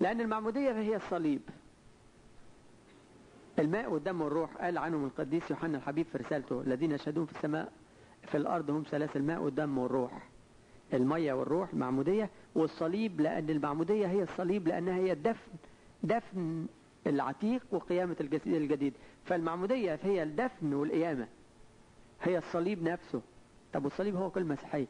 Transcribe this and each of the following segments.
لأن المعمودية هي الصليب الماء والدم والروح قال عنهم القديس يوحنا الحبيب في رسالته الذين يشهدون في السماء في الأرض هم ثلاث الماء والدم والروح المية والروح المعمودية والصليب لأن المعمودية هي الصليب لأنها هي الدفن دفن العتيق وقيامة الجسد الجديد فالمعمودية هي الدفن والقيامة هي الصليب نفسه طب والصليب هو كل مسيحية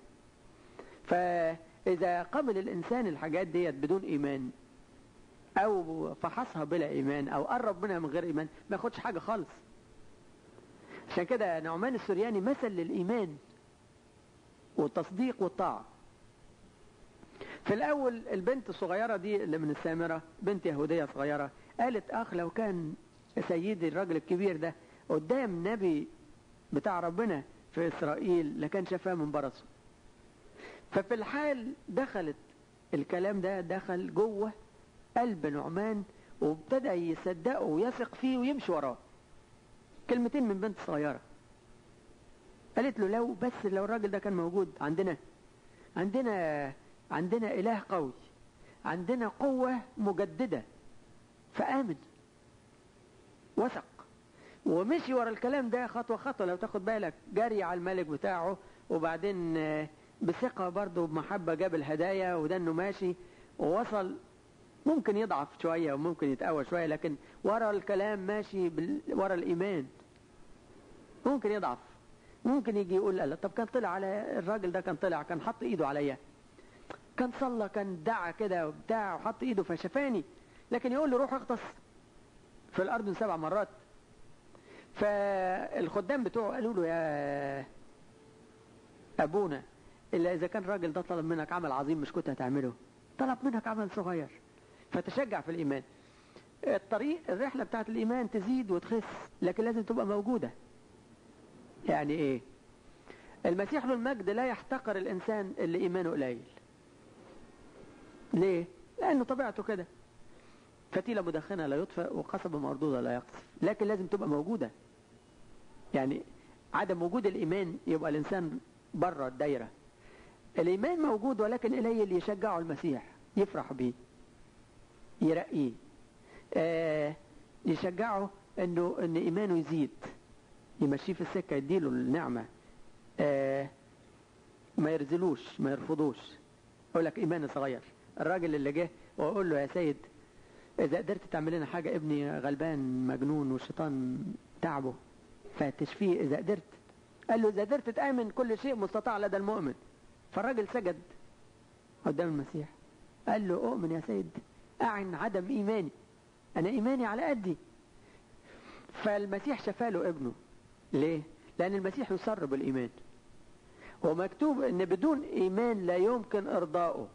فإذا قبل الإنسان الحاجات ديت بدون إيمان أو فحصها بلا إيمان أو قرب منها من غير إيمان ما ياخدش حاجة خالص عشان كده نعمان السرياني مثل للإيمان والتصديق والطاعة في الأول البنت الصغيرة دي اللي من السامرة بنت يهودية صغيرة قالت أخ لو كان سيدي الراجل الكبير ده قدام نبي بتاع ربنا في إسرائيل لكان شفاه من برصه ففي الحال دخلت الكلام ده دخل جوه قلب نعمان وابتدى يصدقه ويثق فيه ويمشي وراه كلمتين من بنت صغيرة قالت له لو بس لو الراجل ده كان موجود عندنا عندنا عندنا إله قوي عندنا قوة مجددة فآمن وثق ومشي ورا الكلام ده خطوة خطوة لو تاخد بالك جري على الملك بتاعه وبعدين بثقة برضه بمحبة جاب الهدايا وده انه ماشي ووصل ممكن يضعف شوية وممكن يتقوى شوية لكن ورا الكلام ماشي بال... ورا الإيمان ممكن يضعف ممكن يجي يقول لا طب كان طلع على الراجل ده كان طلع كان حط ايده عليا كان صلى كان دعا كده وبتاع وحط ايده فشفاني لكن يقول له روح اغطس في الارض سبع مرات فالخدام بتوعه قالوا له يا ابونا الا اذا كان الراجل ده طلب منك عمل عظيم مش كنت هتعمله طلب منك عمل صغير فتشجع في الايمان الطريق الرحلة بتاعت الايمان تزيد وتخس لكن لازم تبقى موجودة يعني ايه المسيح له المجد لا يحتقر الانسان اللي ايمانه قليل ليه لانه طبيعته كده فتيلة مدخنة لا يطفئ وقصبة مردودة لا يقصف لكن لازم تبقى موجودة يعني عدم وجود الإيمان يبقى الإنسان بره الدايرة الإيمان موجود ولكن قليل يشجعه المسيح يفرح بيه يرقيه آه يشجعه انه ان ايمانه يزيد يمشيه في السكة يديله النعمة آه ما يرزلوش ما يرفضوش اقول لك ايماني صغير الراجل اللي جه واقول له يا سيد اذا قدرت تعمل لنا حاجة ابني غلبان مجنون والشيطان تعبه فتشفيه اذا قدرت قال له اذا قدرت تآمن كل شيء مستطاع لدى المؤمن فالراجل سجد قدام المسيح قال له اؤمن يا سيد اعن عدم ايماني انا ايماني على قدي فالمسيح شفاله ابنه ليه لان المسيح يسر بالايمان ومكتوب ان بدون ايمان لا يمكن ارضائه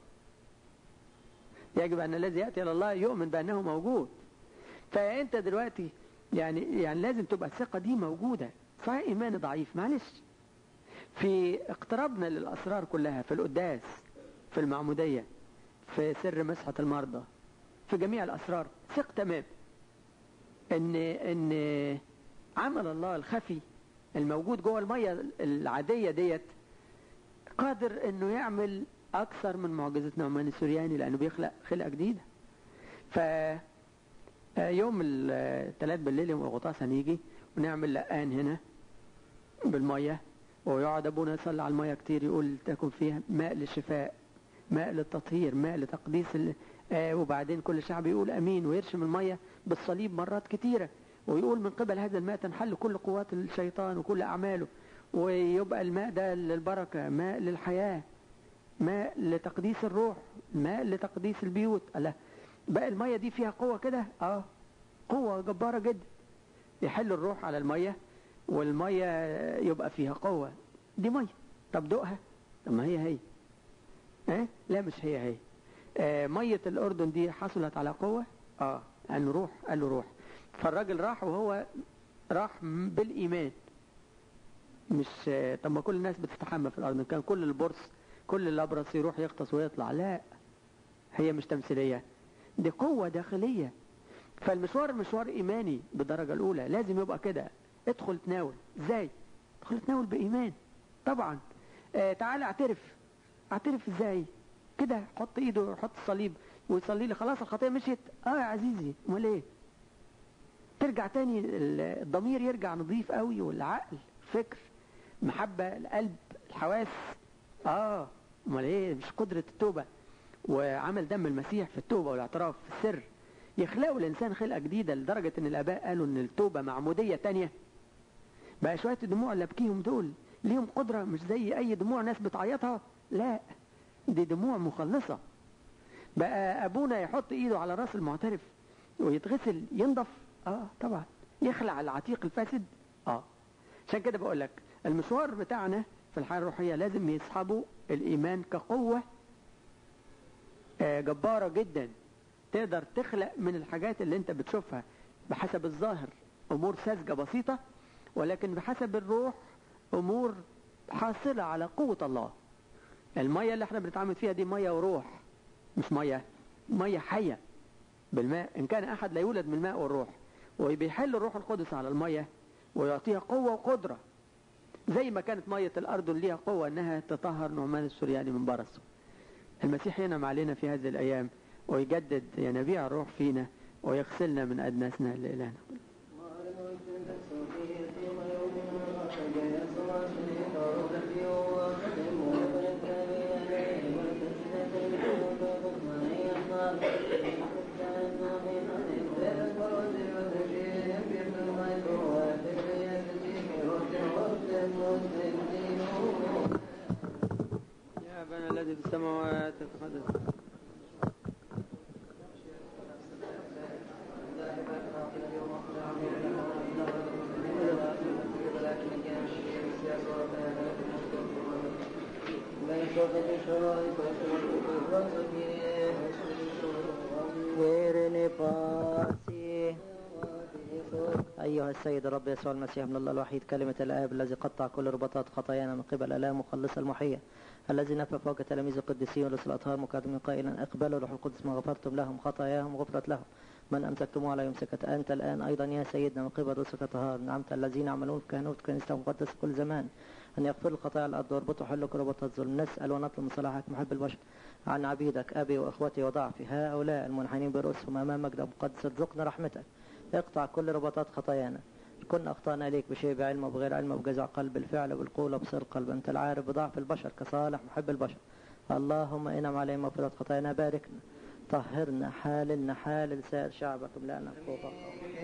يجب ان الذي ياتي الى الله يؤمن بانه موجود فانت دلوقتي يعني يعني لازم تبقى الثقه دي موجوده صحيح ايماني ضعيف معلش في اقترابنا للاسرار كلها في القداس في المعموديه في سر مسحه المرضى في جميع الاسرار ثق تمام ان ان عمل الله الخفي الموجود جوه الميه العاديه ديت قادر انه يعمل اكثر من معجزة نعمان السورياني لانه بيخلق خلقة جديدة ف يوم الثلاث بالليل يوم الغطاس هنيجي ونعمل لقان هنا بالمية ويقعد ابونا يصلي على المية كتير يقول تكون فيها ماء للشفاء ماء للتطهير ماء لتقديس ال... آه وبعدين كل شعب يقول امين ويرشم المية بالصليب مرات كتيرة ويقول من قبل هذا الماء تنحل كل قوات الشيطان وكل اعماله ويبقى الماء ده للبركة ماء للحياة ماء لتقديس الروح ماء لتقديس البيوت الله بقى المية دي فيها قوة كده اه قوة جبارة جدا يحل الروح على المية والمية يبقى فيها قوة دي مية طب دقها طب ما هي هي اه لا مش هي هي آه مية الأردن دي حصلت على قوة اه قال له روح قال له روح فالراجل راح وهو راح بالإيمان مش آه طب ما كل الناس بتستحمى في الأرض كان كل البرص كل الأبرص يروح يغطس ويطلع لا هي مش تمثيلية دي قوة داخلية فالمشوار مشوار إيماني بالدرجة الأولى لازم يبقى كده ادخل تناول ازاي ادخل تناول بإيمان طبعا آه تعالى اعترف اعترف ازاي كده حط ايده حط الصليب ويصلي لي خلاص الخطيه مشيت اه يا عزيزي امال ايه ترجع تاني الضمير يرجع نظيف قوي والعقل فكر محبة القلب الحواس اه امال ايه مش قدرة التوبة وعمل دم المسيح في التوبة والاعتراف في السر يخلقوا الانسان خلقة جديدة لدرجة ان الاباء قالوا ان التوبة معمودية تانية بقى شوية الدموع اللي ابكيهم دول ليهم قدرة مش زي اي دموع ناس بتعيطها لا دي دموع مخلصة بقى ابونا يحط ايده على راس المعترف ويتغسل ينضف اه طبعا يخلع العتيق الفاسد اه عشان كده بقول لك المشوار بتاعنا في الحياة الروحية لازم يصحبوا الإيمان كقوة آه جبارة جدا تقدر تخلق من الحاجات اللي انت بتشوفها بحسب الظاهر أمور ساذجة بسيطة ولكن بحسب الروح أمور حاصلة على قوة الله المية اللي احنا بنتعامل فيها دي مية وروح مش مية مية حية بالماء إن كان أحد لا يولد من الماء والروح وبيحل الروح القدس على المية ويعطيها قوة وقدرة زي ما كانت مية الأرض ليها قوة أنها تطهر نعمان السورياني من برصه المسيح ينعم علينا في هذه الأيام ويجدد ينابيع الروح فينا ويغسلنا من أدناسنا لإلهنا يا أبانا الذي في السماوات تقدس ويرني باسي أيها السيد الرب يسوع المسيح من الله الوحيد كلمة الآب الذي قطع كل رباطات خطايانا من قبل آلام مخلص المحية الذي نفى فوق تلاميذ القديسين ورسل الأطهار مقدمين قائلا اقبلوا روح القدس ما غفرتم لهم خطاياهم غفرت لهم من أمسكتموه على يمسكت أنت الآن أيضا يا سيدنا من قبل رسلك الطهار نعمت الذين يعملون في كهنوت كنيسة مقدسة كل زمان أن يغفر الخطايا على الأرض واربطوا حلك ربط الظلم نسأل ونطلب من صلاحك محب البشر عن عبيدك أبي وأخوتي وضعفي هؤلاء المنحنين برؤوسهم أمام مجد مقدس ارزقنا رحمتك اقطع كل رباطات خطايانا كن أخطأنا إليك بشيء بعلم وبغير علم وبجزع قلب بالفعل وبالقول وبصر قلب أنت العارف بضعف البشر كصالح محب البشر اللهم إنم علينا مغفرة خطايانا باركنا طهرنا حاللنا حالل سائر شعبك املأنا فوق